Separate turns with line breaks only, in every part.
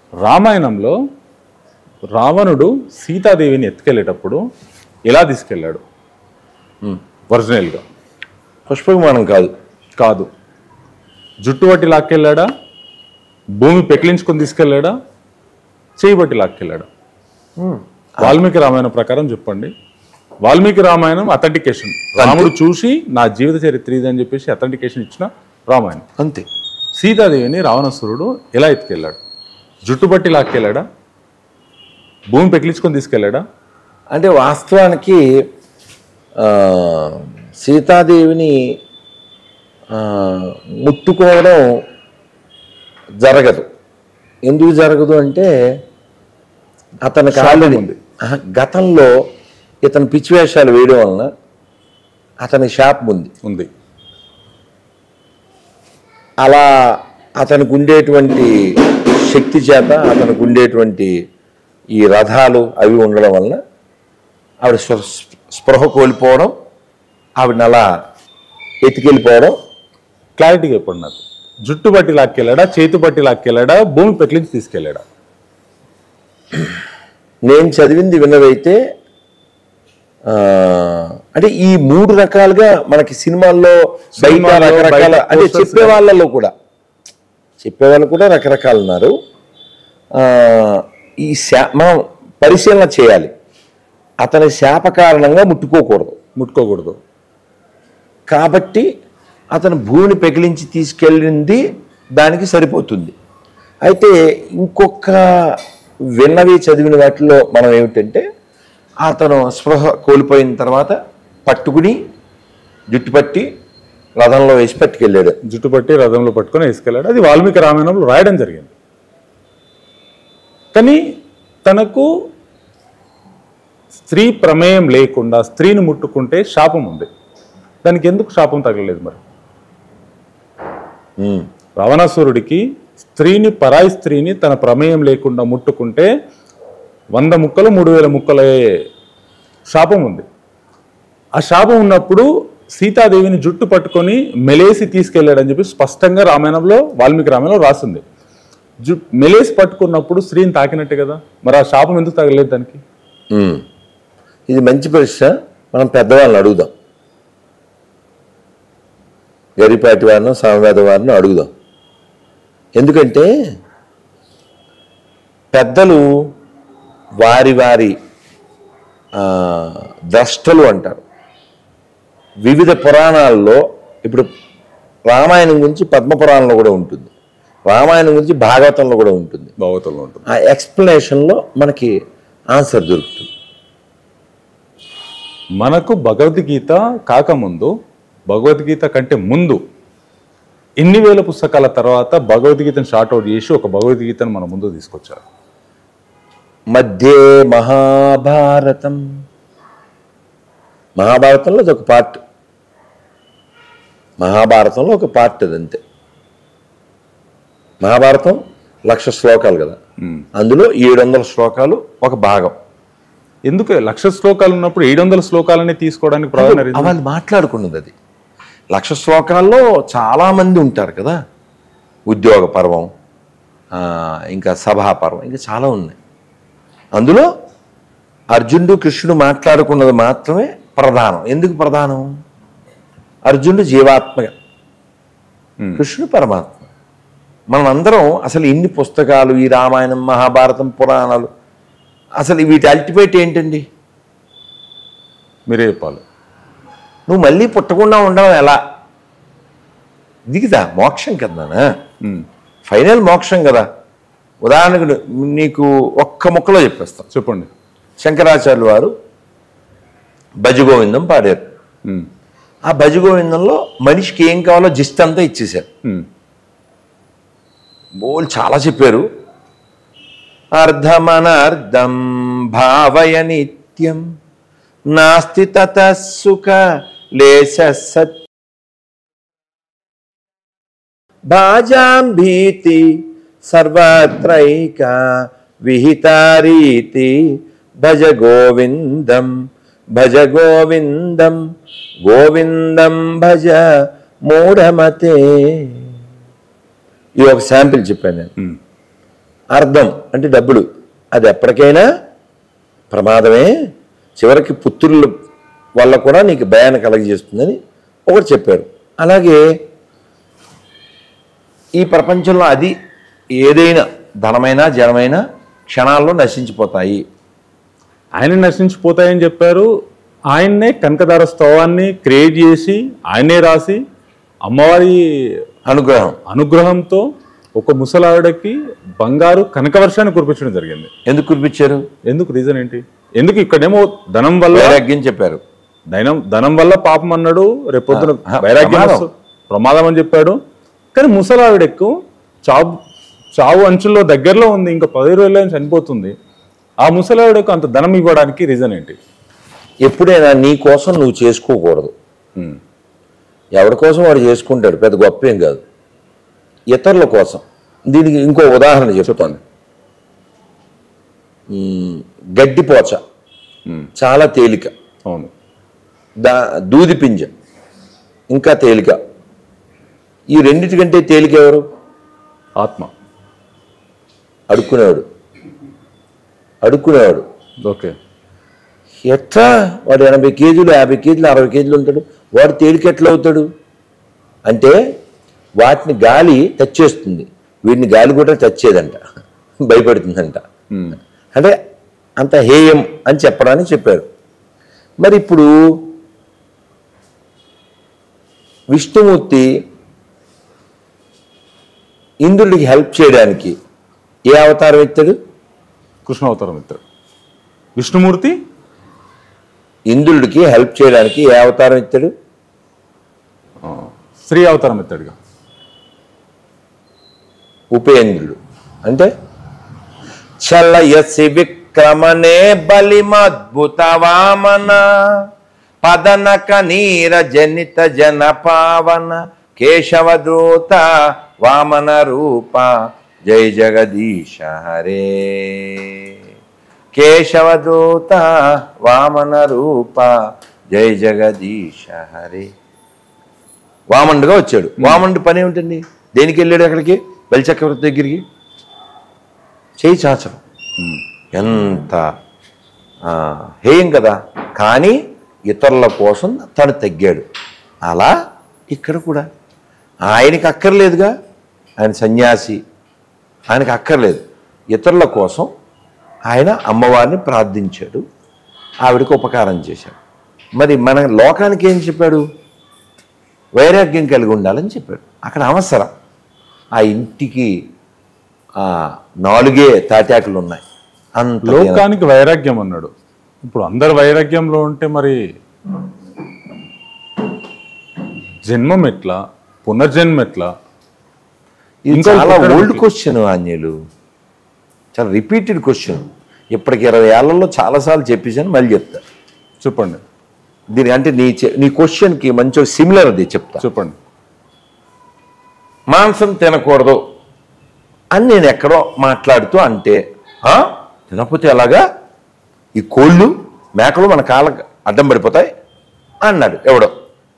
రామాయణంలో రావణుడు సీతాదేవిని ఎత్తుకెళ్ళేటప్పుడు ఎలా తీసుకెళ్ళాడు ఒరిజినల్గా
పుష్ప విమానం కాదు
కాదు జుట్టు బట్టి లాక్కెళ్ళాడా భూమి పెకిలించుకొని తీసుకెళ్ళాడా చేయి బట్టి లాక్కెళ్ళాడా వాల్మీకి రామాయణం ప్రకారం చెప్పండి వాల్మీకి రామాయణం అథెంటికేషన్ రాముడు చూసి నా జీవిత చరిత్ర ఇది అని చెప్పేసి అథెంటికేషన్ ఇచ్చిన రామాయణం
అంతే
సీతాదేవిని రావణాసురుడు ఎలా ఎత్తుకెళ్ళాడు జుట్టు బట్టి లాక్కెళ్ళాడా భూమి పెకిలించుకొని తీసుకెళ్ళాడా
అంటే వాస్తవానికి ఆ, సీతాదేవిని ఆ, ముట్టుకోవడం జరగదు ఎందుకు జరగదు అంటే అతనికి
శాపం
ఆల్రెడీ
ఉంది.
ఆహా, గతంలో ఇతను పిచ్చి వేషాలు వేయడం వలన అతని శాపం ఉంది
ఉంది
అలా అతనికి ఉండేటువంటి శక్తి చేత అతనికి ఉండేటువంటి ఈ రథాలు అవి ఉండడం వలన ఆవిడ స్పృ- స్పృహ కోల్పోవడం ఆవిడని అలా ఎత్తుకెళ్ళిపోవడం
క్లారిటీగా చెప్పండి నాకు జుట్టు బట్టి లాక్కెళ్ళాడా చేతి బట్టి లాక్కెళ్ళాడా భూమి పెకిలించి తీసుకెళ్ళాడా
నేను చదివింది విన్నదైతే ఆ, అంటే ఈ మూడు రకాలుగా మనకి సినిమాల్లో బయట
సినిమాల్లో,
రకరకాల
బయట
అంటే
posters
చెప్పే వాళ్ళలో కూడా చెప్పే వాళ్ళు కూడా రకరకాలు ఉన్నారు ఆ, ఈ శా మనం పరిశీలన చేయాలి అతని శాప కారణంగా ముట్టుకోకూడదు
ముట్టుకోకూడదు
కాబట్టి అతను భూమిని పెకిలించి తీసుకెళ్ళింది దానికి సరిపోతుంది అయితే ఇంకొక విన్నవి చదివిన వాటిలో మనం ఏమిటంటే అతను స్పృహ కోల్పోయిన తర్వాత పట్టుకుని జుట్టు పట్టి రథంలో వేసి పట్టుకెళ్ళాడు
జుట్టు పట్టి రథంలో పట్టుకొని వేసుకెళ్ళాడు అది వాల్మీకి రామాయణంలో రాయడం జరిగింది కానీ తనకు స్త్రీ ప్రమేయం లేకుండా స్త్రీని ముట్టుకుంటే శాపం ఉంది దానికి ఎందుకు శాపం తగలలేదు మరి
ఉమ్.
రావణాసురుడికి స్త్రీని పరాయి స్త్రీని తన ప్రమేయం లేకుండా ముట్టుకుంటే వంద ముక్కలు మూడు వేల ముక్కలే శాపం ఉంది ఆ శాపం ఉన్నప్పుడు సీతాదేవిని జుట్టు పట్టుకొని మెలేసి తీసుకెళ్ళాడని చెప్పి స్పష్టంగా రామాయణంలో వాల్మీకి రామాయణంలో రాసింది జు మెలేసి పట్టుకున్నప్పుడు స్త్రీని తాకినట్టే కదా మరి ఆ శాపం ఎందుకు తగలేదు దానికి
ఉమ్. ఇది మంచి ప్రశ్న మనం పెద్దవాళ్ళని అడుగుదాం గరిపాటి వారిని సామవేద వారిని అడుగుదాం ఎందుకంటే పెద్దలు వారి వారి ఆ, ద్రష్టలు అంటారు వివిధ పురాణాల్లో ఇప్పుడు రామాయణం గురించి పద్మపురాణంలో కూడా ఉంటుంది రామాయణం గురించి భాగవతంలో కూడా ఉంటుంది
భాగవతంలో ఉంటుంది
ఆ ఎక్స్ప్లెనేషన్లో మనకి ఆన్సర్ దొరుకుతుంది
మనకు భగవద్గీత కాకముందు భగవద్గీత కంటే ముందు ఎన్ని వేల పుస్తకాల తర్వాత భగవద్గీతను షార్ట్ అవుట్ చేసి ఒక భగవద్గీతను మన ముందు తీసుకొచ్చారు
మధ్యే మహాభారతం మహాభారతంలో అది ఒక పార్ట్ మహాభారతంలో ఒక పార్ట్ అది అంతే మహాభారతం లక్ష శ్లోకాలు కదా అందులో ఏడు వందల శ్లోకాలు ఒక భాగం
ఎందుకు లక్ష శ్లోకాలు ఉన్నప్పుడు ఏడు వందల శ్లోకాలని తీసుకోవడానికి ప్రధాన reason?
వాళ్ళు మాట్లాడుకున్నది అది లక్ష శ్లోకాల్లో చాలా మంది ఉంటారు కదా ఉద్యోగ పర్వం ఆ, ఇంకా సభా పర్వం ఇంకా చాలా ఉన్నాయి అందులో అర్జునుడు కృష్ణుడు మాట్లాడుకున్నది మాత్రమే ప్రధానం ఎందుకు ప్రధానం అర్జునుడు జీవాత్మ కృష్ణుడు పరమాత్మ మనం అందరం అసలు ఇన్ని పుస్తకాలు ఈ రామాయణం మహాభారతం పురాణాలు అసలు వీటి అల్టిమేట్ ఏంటండి
మీరే చెప్పాలి
నువ్వు మళ్ళీ పుట్టకుండా ఉండడం ఎలా దిగుదా మోక్షం కదా
ఉమ్,
ఫైనల్ మోక్షం కదా ఉదాహరణకు ను- నీకు ఒక్క ముక్కలో చెప్పేస్తాం
చెప్పండి
శంకరాచార్యులు వారు భజగోవిందం పాడారు
ఉమ్,
ఆ భజగోవిందంలో మనిషికి ఏం కావాలో జిస్ట్ అంతా ఇచ్చేశారు
ఉమ్,
బోల్ చాలా చెప్పారు అర్ధమనర్ధం భావయ నిత్యం నాస్తి తత సుఖ లేశ సత్ భాజాం భీతి సర్వత్రైక విహితారీతి భజ గోవిందం భజ గోవిందం గోవిందం భజ మూఢమతే ఇది ఒక శాంపిల్ చెప్పాను నేను
ఉమ్.
అర్థం అంటే డబ్బులు అది ఎప్పటికైనా ప్రమాదమే చివరికి పుత్రుల వల్ల కూడా నీకు భయాన్ని కలగజేస్తుందని ఒకటి చెప్పారు అలాగే ఈ ప్రపంచంలో అది ఏదైనా ధనమైనా జనమైనా క్షణాల్లో నశించిపోతాయి
ఆయన నశించిపోతాయని చెప్పారు ఆయన్నే కనకదార స్తవాన్ని క్రియేట్ చేసి ఆయనే రాసి అమ్మవారి
అనుగ్రహం
అనుగ్రహంతో ఒక ముసలావిడకి బంగారు కనకవర్షాన్ని కురిపించడం జరిగింది
ఎందుకు కురిపించారు
ఎందుకు రీజన్ ఏంటి ఎందుకు ఇక్కడేమో ధనం వల్ల
వైరాగ్యం చెప్పారు
ధనం ధనం వల్ల పాపం అన్నాడు రేపొద్దున
ఆ, ఆ,
వైరాగ్యం
ప్రమాదం.
వస్తు- ప్రమాదం అని చెప్పాడు కానీ ముసలావిడెక్కు చావు చావు అంచుల్లో దగ్గరలో ఉంది ఇంకా పది రోజుల్లో చనిపోతుంది ఆ ముసలావిడకు అంత ధనం ఇవ్వడానికి రీజన్ ఏంటి
ఎప్పుడైనా నీ కోసం నువ్వు చేసుకోకూడదు
ఉమ్,
ఎవరి కోసం వాడు చేసుకుంటాడు పెద్ద గొప్ప ఏం కాదు ఇతరుల కోసం దీనికి ఇంకో ఉదాహరణ చెప్తాను మ్మ్, గడ్డిపోచ
ఉమ్,
చాలా తేలిక
అవును
దా దూది పింజ ఇంకా తేలిక ఈ రెండిటికంటే తేలిక ఎవరు
ఆత్మ
అడుక్కునేవాడు అడుక్కునేవాడు
ఓకే
ఎట్లా వాడు ఎనభై కేజీలు యాభై కేజీలు అరవై కేజీలు ఉంటాడు వాడు తేలిక ఎట్లా అవుతాడు అంటే వాటిని గాలి తెచ్చేస్తుంది వీడిని గాలి కూడా తెచ్చేదంట భయపడుతుందంట
ఉమ్,
అంటే అంత హేయం అని చెప్పడానికి చెప్పారు మరి ఇప్పుడు విష్ణుమూర్తి ఇంద్రుడికి హెల్ప్ చేయడానికి ఏ అవతారం ఎత్తాడు
కృష్ణ అవతారం ఇస్తాడు విష్ణుమూర్తి
ఇంద్రుడికి హెల్ప్ చేయడానికి ఏ అవతారం ఎత్తాడు
ఆ, స్త్రీ అవతారం ఎత్తాడుగా
ఉపేంద్రుడు అంటే చల్లయసి విక్రమణే బలిమద్భుత వామన పదనక నీర జనిత జన పావన కేశవదూత వామన రూప జై జగదీశ హరే కేశవదూత వామన రూప జై జగదీశ హరే వామనుడుగా వచ్చాడు వామనుడి పని ఏమిటండి దేనికి వెళ్ళాడు అక్కడికి బలిచక్రవర్తి దగ్గరికి చేయి చాచడం
ఉమ్,
ఎంత ఆ, హేయం కదా కానీ ఇతరుల కోసం తను తగ్గాడు అలా ఇక్కడ కూడా ఆయనకి అక్కర్లేదుగా ఆయన సన్యాసి ఆయనకి అక్కర్లేదు ఇతరుల కోసం ఆయన అమ్మవారిని ప్రార్థించాడు ఆవిడకి ఉపకారం చేశాడు మరి మన లోకానికి ఏం చెప్పాడు వైరాగ్యం కలిగి ఉండాలని చెప్పాడు అక్కడ అవసరం ఆ ఇంటికి ఆ నాలుగే తాటాకులు ఉన్నాయి అంత
లోకానికి వైరాగ్యం అన్నాడు ఇప్పుడు అందరు వైరాగ్యంలో ఉంటే మరి జన్మం ఎట్లా పునర్జన్మ ఎట్లా
ఇది
ఇంకో
చాలా
ఇక్కడ
ఓల్డ్
ఉంది.
క్వశ్చన్ ఆంజనేయులు చాలా రిపీటెడ్ క్వశ్చన్ ఇప్పటికి ఇరవై ఏళ్లలో చాలాసార్లు చెప్పేసాను మళ్ళీ చెప్తా
చెప్పండి
దీని అంటే నీ చె- నీ క్వశ్చన్కి మంచి సిమిలర్ అది చెప్తా
చెప్పండి
మాంసం తినకూడదు అని నేను ఎక్కడో మాట్లాడుతూ అంటే "ఆ? తినకపోతే ఎలాగా ఈ కోళ్ళు మేకలు మన కాళ్ళకు అడ్డం పడిపోతాయి అన్నాడు ఎవడో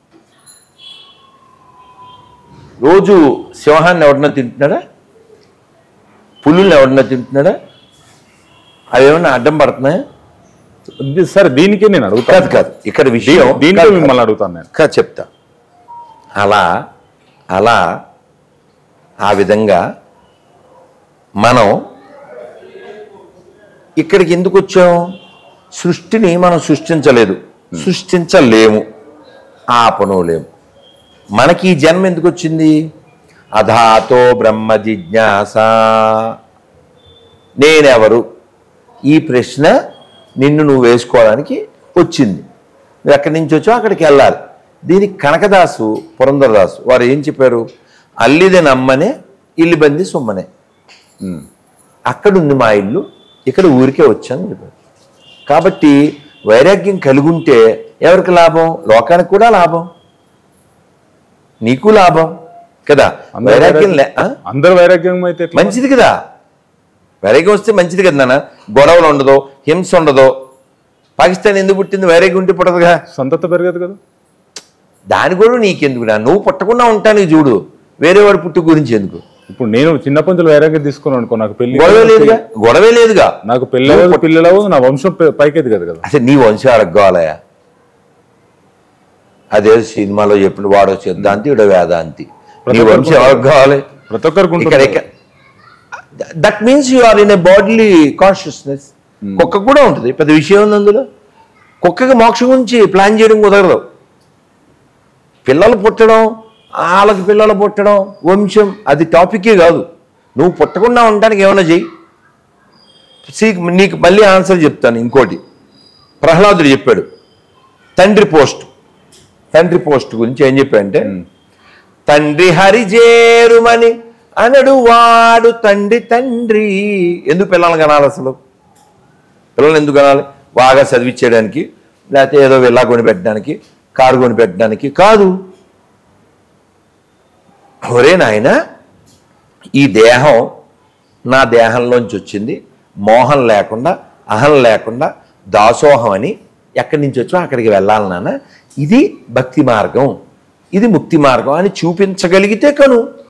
రోజు సింహాన్ని ఎవడన్నా తింటున్నాడా పులుల్ని ఎవడన్నా తింటున్నాడా అవి ఏమన్నా అడ్డం పడుతున్నాయా
ఇది సరే దీనికే నేను అడుగుతాను
కాదు కాదు ఇక్కడ విషయం
దీనికే
కాదు, కాదు.
మిమ్మల్ని అడుగుతాను నేను
ఇంకా చెప్తా అలా అలా ఆ విధంగా మనం ఇక్కడికి ఎందుకు వచ్చాం సృష్టిని మనం సృష్టించలేదు సృష్టించలేము ఆపనోలేము మనకి ఈ జన్మ ఎందుకు వచ్చింది అధాతో బ్రహ్మ జిజ్ఞాస నేనెవరు ఈ ప్రశ్న నిన్ను నువ్వు వేసుకోవడానికి వచ్చింది నువ్వు ఎక్కడి నుంచి వచ్చావు అక్కడికి వెళ్ళాలి దీనికి కనకదాసు పురంధరదాసు వారు ఏం చెప్పారు అల్లిది నమ్మనే ఇల్లు బంది సొమ్మనే
ఉమ్.
అక్కడ ఉంది మా ఇల్లు ఇక్కడ ఊరికే వచ్చాను చెప్పారు కాబట్టి వైరాగ్యం కలిగి ఉంటే ఎవరికి లాభం లోకానికి కూడా లాభం నీకు లాభం కదా
అందరూ
వైరాగ్యం లే ఆ?
అందరు వైరాగ్యం అయితే ఎట్లా
మంచిది కదా వైరాగ్యం వస్తే మంచిది కదా నాన్న గొడవలు ఉండదు హింస ఉండదు పాకిస్తాన్ ఎందుకు పుట్టింది వైరాగ్యం ఉంటే పుట్టదుగా
సంతత పెరగదు కదా
దాని కూడా నీకెందుకు నా నువ్వు పుట్టకుండా ఉంటానికి చూడు వేరే వాడు పుట్టు గురించి ఎందుకు
ఇప్పుడు నేను చిన్నప్పటి నుంచి వైరాగ్యం తీసుకున్నాను అనుకో నాకు పెళ్లి
గొడవే లేదుగా గొడవే లేదుగా
నాకు పెళ్ళి అవ్వదు పిల్లలు అవ్వదు నా వంశం పై- పైకెది కదా కదా
అసలు నీ వంశం అడగవాలయా అదే సినిమాలో చెప్పిన వాడో సిద్ధాంతి ఇడో వేదాంతి నీ వంశం ఎవరికి కావాలి
ప్రతి ఒక్కరికి
ఇక్కడ
ఉంటుంది
that means you are in a bodily consciousness కుక్క కూడా ఉంటుంది పెద్ద విషయం ఉంది అందులో కుక్కకి మోక్షం గురించి ప్లాన్ చేయడం కుదరదు పిల్లలు పుట్టడం వాళ్ళకి పిల్లలు పుట్టడం వంశం అది టాపికే కాదు నువ్వు పుట్టకుండా ఉండడానికి ఏమైనా చెయ్యి సీ నీకు మళ్ళీ ఆన్సర్ చెప్తాను ఇంకోటి ప్రహ్లాదుడు చెప్పాడు తండ్రి పోస్ట్ తండ్రి పోస్ట్ గురించి ఏం చెప్పాడంటే తండ్రి హరిజేరుమని అనడు వాడు తండ్రి తండ్రి ఎందుకు పిల్లల్ని కనాలి అసలు పిల్లల్ని ఎందుకు కనాలి బాగా చదివించేయడానికి లేకపోతే ఏదో వెళ్ళా కొనిపెట్టడానికి కారు కొనిపెట్టడానికి కాదు ఒరే నాయన ఈ దేహం నా దేహంలోంచి వచ్చింది మోహం లేకుండా అహం లేకుండా దాసోహం అని ఎక్కడి నుంచి వచ్చో అక్కడికి వెళ్ళాలి నాన్న ఇది భక్తి మార్గం ఇది ముక్తి మార్గం అని చూపించగలిగితే కను